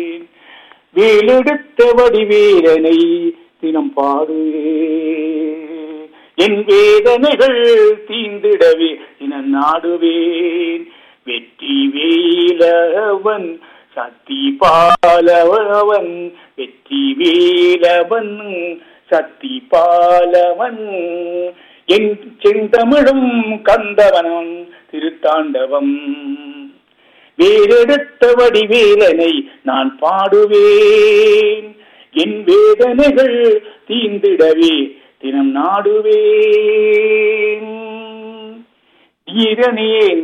வேலெடுத்த வடிவேலனை தினம் பாடுவே என் வேதனைகள் தீந்திடவே தினம் நாடுவேன் வெற்றி வேலவன் சக்தி பாலவன் வெற்றி வேலவன் சக்தி பாலவன் என் செந்தமிழும் கந்தவனம் திருத்தாண்டவம் வேறெடுத்த வடிவேலனை நான் பாடுவேன் என் வேதனைகள் தீந்திடவே தினம் நாடுவேன் ஈரனே